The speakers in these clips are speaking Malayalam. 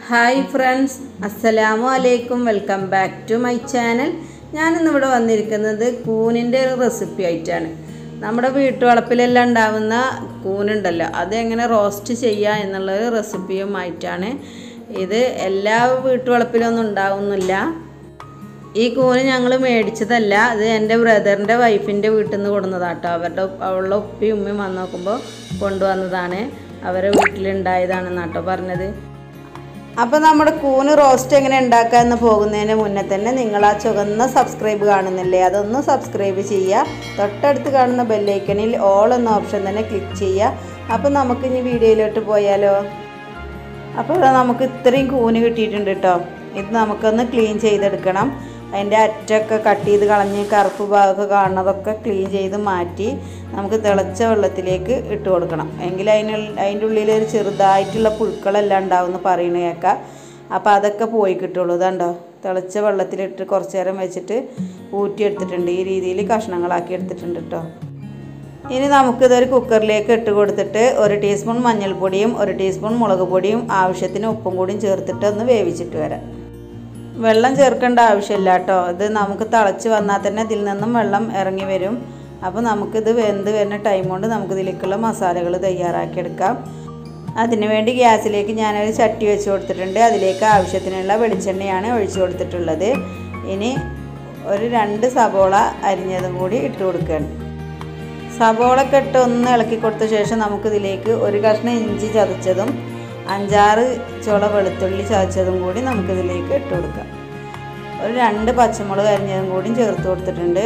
ഹായ് ഫ്രണ്ട്സ് അസ്സലാമു അലൈക്കും welcome back to my channel ഞാനിന്നിവിടെ വന്നിരിക്കുന്നത് കൂനിൻ്റെ ഒരു റെസിപ്പി ആയിട്ടാണ് നമ്മുടെ വീട്ടുവളപ്പിലെല്ലാം ഉണ്ടാവുന്ന കൂനുണ്ടല്ലോ അതെങ്ങനെ റോസ്റ്റ് ചെയ്യുക എന്നുള്ളൊരു റെസിപ്പിയുമായിട്ടാണ് ഇത് എല്ലാ വീട്ടുവളപ്പിലൊന്നും ഉണ്ടാവുന്നില്ല ഈ കൂന് ഞങ്ങൾ മേടിച്ചതല്ല ഇത് എൻ്റെ ബ്രദറിൻ്റെ വൈഫിൻ്റെ വീട്ടിൽ നിന്ന് കൊടുന്നതാട്ടോ അവരുടെ ഉപ്പ- അവളുടെ ഉപ്പയും ഉമ്മയും വന്ന് നോക്കുമ്പോൾ കൊണ്ടുവന്നതാണ് അവരെ വീട്ടിലുണ്ടായതാണെന്നാട്ടോ പറഞ്ഞത് അപ്പോൾ നമ്മുടെ കൂന് റോസ്റ്റ് എങ്ങനെ ഉണ്ടാക്കുക എന്ന് പോകുന്നതിന് മുന്നേ തന്നെ നിങ്ങൾ ആ ചുവന്ന സബ്സ്ക്രൈബ് കാണുന്നില്ലേ അതൊന്ന് സബ്സ്ക്രൈബ് ചെയ്യുക തൊട്ടടുത്ത് കാണുന്ന ബെല്ലൈക്കണിൽ ഓൾ എന്ന ഓപ്ഷൻ തന്നെ ക്ലിക്ക് ചെയ്യുക അപ്പോൾ നമുക്ക് ഇനി വീഡിയോയിലോട്ട് പോയാലോ അപ്പോൾ ദാ നമുക്ക് ഇത്രയും കൂന് കിട്ടിയിട്ടുണ്ട് കേട്ടോ ഇത് നമുക്കൊന്ന് ക്ലീൻ ചെയ്തെടുക്കണം അതിൻ്റെ അറ്റൊക്കെ കട്ട് ചെയ്ത് കളഞ്ഞ് കറുപ്പ് ഭാഗമൊക്കെ കാണുന്നതൊക്കെ ക്ലീൻ ചെയ്ത് മാറ്റി നമുക്ക് തിളച്ച വെള്ളത്തിലേക്ക് ഇട്ട് കൊടുക്കണം എങ്കിൽ അതിന് അതിൻ്റെ ഉള്ളിൽ ഒരു ചെറുതായിട്ടുള്ള പുഴുക്കളെല്ലാം ഉണ്ടാവും എന്ന് പറയണ കേൾക്കാം അപ്പോൾ അതൊക്കെ പോയി കിട്ടുള്ളൂ ഇതുണ്ടോ തിളച്ച വെള്ളത്തിലിട്ട് കുറച്ച് നേരം വെച്ചിട്ട് ഊറ്റിയെടുത്തിട്ടുണ്ട് ഈ രീതിയിൽ കഷ്ണങ്ങളാക്കി എടുത്തിട്ടുണ്ട് കേട്ടോ ഇനി നമുക്കിതൊരു കുക്കറിലേക്ക് ഇട്ട് കൊടുത്തിട്ട് ഒരു ടീസ്പൂൺ മഞ്ഞൾപ്പൊടിയും ഒരു ടീസ്പൂൺ മുളക് പൊടിയും ആവശ്യത്തിന് ഉപ്പും കൂടിയും ചേർത്തിട്ട് ഒന്ന് വേവിച്ചിട്ട് വരാം വെള്ളം ചേർക്കേണ്ട ആവശ്യമില്ല കേട്ടോ ഇത് നമുക്ക് തിളച്ച് വന്നാൽ തന്നെ ഇതിൽ നിന്നും വെള്ളം ഇറങ്ങി വരും അപ്പോൾ നമുക്കിത് വെന്ത് വരുന്ന ടൈം കൊണ്ട് നമുക്കിതിലേക്കുള്ള മസാലകൾ തയ്യാറാക്കിയെടുക്കാം അതിനു വേണ്ടി ഗ്യാസിലേക്ക് ഞാനൊരു ചട്ടി വെച്ച് കൊടുത്തിട്ടുണ്ട് അതിലേക്ക് ആവശ്യത്തിനുള്ള വെളിച്ചെണ്ണയാണ് ഒഴിച്ചു കൊടുത്തിട്ടുള്ളത് ഇനി ഒരു രണ്ട് സബോള അരിഞ്ഞതും കൂടി ഇട്ട് കൊടുക്കുകയാണ് സബോളൊക്കെ ഇട്ട് ഒന്ന് ഇളക്കി കൊടുത്ത ശേഷം നമുക്കിതിലേക്ക് ഒരു കഷ്ണം ഇഞ്ചി ചതച്ചതും അഞ്ചാറ് ചുള വെളുത്തുള്ളി ചതച്ചതും കൂടി നമുക്കിതിലേക്ക് ഇട്ട് കൊടുക്കാം ഒരു രണ്ട് പച്ചമുളക് അരിഞ്ഞതും കൂടി ചേർത്ത് കൊടുത്തിട്ടുണ്ട്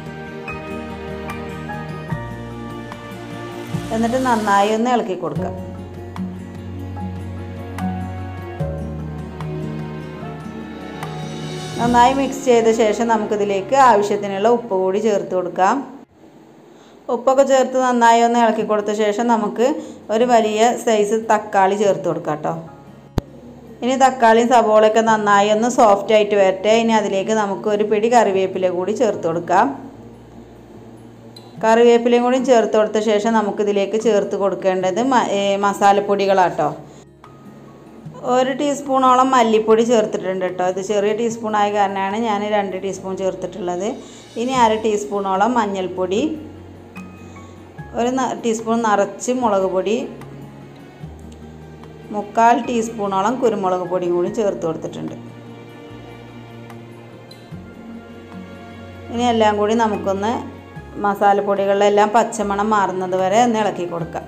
എന്നിട്ട് നന്നായി ഒന്ന് ഇളക്കി കൊടുക്കാം നന്നായി മിക്സ് ചെയ്ത ശേഷം നമുക്കിതിലേക്ക് ആവശ്യത്തിനുള്ള ഉപ്പ് കൂടി ചേർത്ത് കൊടുക്കാം ഉപ്പൊക്കെ ചേർത്ത് നന്നായി ഒന്ന് ഇളക്കി കൊടുത്ത ശേഷം നമുക്ക് ഒരു വലിയ സൈസ് തക്കാളി ചേർത്ത് കൊടുക്കാം കേട്ടോ ഇനി തക്കാളിയും സവോളയൊക്കെ നന്നായി ഒന്ന് സോഫ്റ്റ് ആയിട്ട് വരട്ടെ ഇനി അതിലേക്ക് നമുക്ക് ഒരു പിടി കറിവേപ്പില കൂടി ചേർത്ത് കൊടുക്കാം കറിവേപ്പിലയും കൂടി ചേർത്ത് കൊടുത്ത ശേഷം നമുക്കിതിലേക്ക് ചേർത്ത് കൊടുക്കേണ്ടത് മ- ഏ, മസാലപ്പൊടികളാട്ടോ ഒരു ടീസ്പൂണോളം മല്ലിപ്പൊടി ചേർത്തിട്ടുണ്ട് കേട്ടോ ഇത് ചെറിയ ടീസ്പൂൺ ആയ കാരണമാണ് ഞാൻ രണ്ട് ടീസ്പൂൺ ചേർത്തിട്ടുള്ളത് ഇനി അര ടീസ്പൂണോളം മഞ്ഞൾപ്പൊടി ഒരു ന- ടീസ്പൂൺ നിറച്ച് മുളക് പൊടി മുക്കാൽ ടീസ്പൂണോളം കുരുമുളക് പൊടിയും കൂടി ചേർത്ത് കൊടുത്തിട്ടുണ്ട് ഇനി എല്ലാം കൂടി നമുക്കൊന്ന് മസാലപ്പൊടികളിലെല്ലാം പച്ചമണം മാറുന്നത് വരെ ഒന്ന് ഇളക്കി കൊടുക്കാം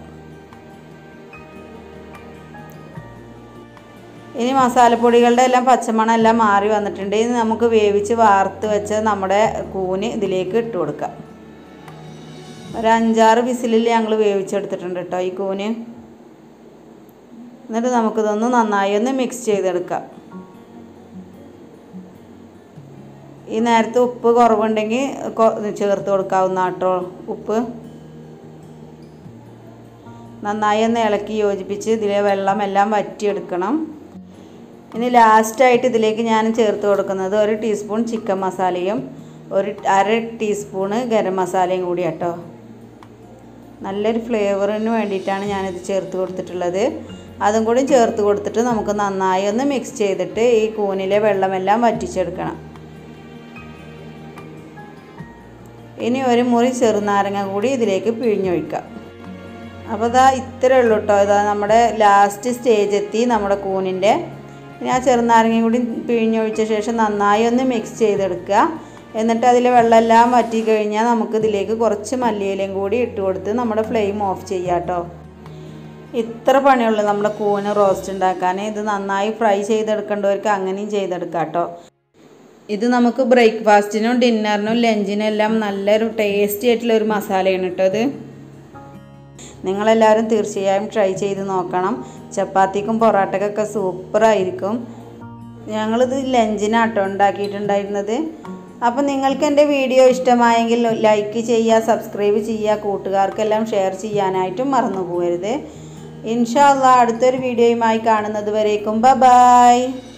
ഇനി മസാലപ്പൊടികളുടെ എല്ലാം പച്ചമണം എല്ലാം മാറി വന്നിട്ടുണ്ട് ഇനി നമുക്ക് വേവിച്ച് വാർത്ത് വെച്ച നമ്മുടെ കൂന് ഇതിലേക്ക് ഇട്ട് കൊടുക്കാം ഒരു അഞ്ചാറ് വിസിലിൽ ഞങ്ങൾ വേവിച്ചെടുത്തിട്ടുണ്ട് കേട്ടോ ഈ കൂന് എന്നിട്ട് നമുക്കിതൊന്ന് നന്നായി ഒന്ന് മിക്സ് ചെയ്തെടുക്കാം ഈ നേരത്തെ ഉപ്പ് കുറവുണ്ടെങ്കിൽ കൊ- ചേർത്ത് കൊടുക്കാവുന്ന കേട്ടോ ഉപ്പ് നന്നായി ഒന്ന് ഇളക്കി യോജിപ്പിച്ച് ഇതിലെ വെള്ളം എല്ലാം വറ്റിയെടുക്കണം ഇനി ലാസ്റ്റായിട്ട് ഇതിലേക്ക് ഞാൻ ചേർത്ത് കൊടുക്കുന്നത് ഒരു ടീസ്പൂൺ ചിക്കൻ മസാലയും ഒരു അര ടീസ്പൂണ് ഗരം മസാലയും കൂടി കേട്ടോ നല്ലൊരു ഫ്ലേവറിന് വേണ്ടിയിട്ടാണ് ഞാനിത് ചേർത്ത് കൊടുത്തിട്ടുള്ളത് അതും കൂടി ചേർത്ത് കൊടുത്തിട്ട് നമുക്ക് നന്നായി ഒന്ന് മിക്സ് ചെയ്തിട്ട് ഈ കൂനിലെ വെള്ളമെല്ലാം വറ്റിച്ചെടുക്കണം ഇനി ഒരു മുറി ചെറുനാരങ്ങ കൂടി ഇതിലേക്ക് പിഴിഞ്ഞൊഴിക്കാം അപ്പോൾ ഇതാ ഇത്രയേ ഉള്ളൂ കേട്ടോ ഇതാ നമ്മുടെ ലാസ്റ്റ് സ്റ്റേജ് എത്തി നമ്മുടെ കൂനിൻ്റെ ഇനി ആ ചെറുനാരങ്ങയും കൂടി പിഴിഞ്ഞൊഴിച്ച ശേഷം നന്നായി ഒന്ന് മിക്സ് ചെയ്തെടുക്കുക എന്നിട്ട് അതിലെ വെള്ളമെല്ലാം വറ്റി കഴിഞ്ഞാൽ നമുക്ക് ഇതിലേക്ക് കുറച്ച് മല്ലിയിലയും കൂടി ഇട്ട് കൊടുത്ത് നമ്മുടെ ഫ്ലെയിം ഓഫ് ചെയ്യാം കേട്ടോ ഇത്ര പണിയുള്ളൂ നമ്മുടെ കൂന് റോസ്റ്റ് ഉണ്ടാക്കാൻ ഇത് നന്നായി ഫ്രൈ ചെയ്തെടുക്കേണ്ടവർക്ക് അങ്ങനെയും ചെയ്തെടുക്കാം കേട്ടോ ഇത് നമുക്ക് ബ്രേക്ക്ഫാസ്റ്റിനും ഡിന്നറിനും ലഞ്ചിനും എല്ലാം നല്ലൊരു ടേസ്റ്റി ആയിട്ടുള്ള ഒരു മസാലയാണ് കേട്ടോ ഇത് നിങ്ങളെല്ലാവരും തീർച്ചയായും ട്രൈ ചെയ്ത് നോക്കണം ചപ്പാത്തിക്കും പൊറോട്ടക്കൊക്കെ സൂപ്പറായിരിക്കും ഞങ്ങളിത് ലഞ്ചിനാട്ടോ ഉണ്ടാക്കിയിട്ടുണ്ടായിരുന്നത് അപ്പോൾ നിങ്ങൾക്ക് എൻ്റെ വീഡിയോ ഇഷ്ടമായെങ്കിൽ ലൈക്ക് ചെയ്യുക സബ്സ്ക്രൈബ് ചെയ്യുക കൂട്ടുകാർക്കെല്ലാം ഷെയർ ചെയ്യാനായിട്ടും മറന്നു പോകരുത് ഇൻഷാല്ല അടുത്തൊരു വീഡിയോയുമായി കാണുന്നത് വരേക്കും ബ ബായ്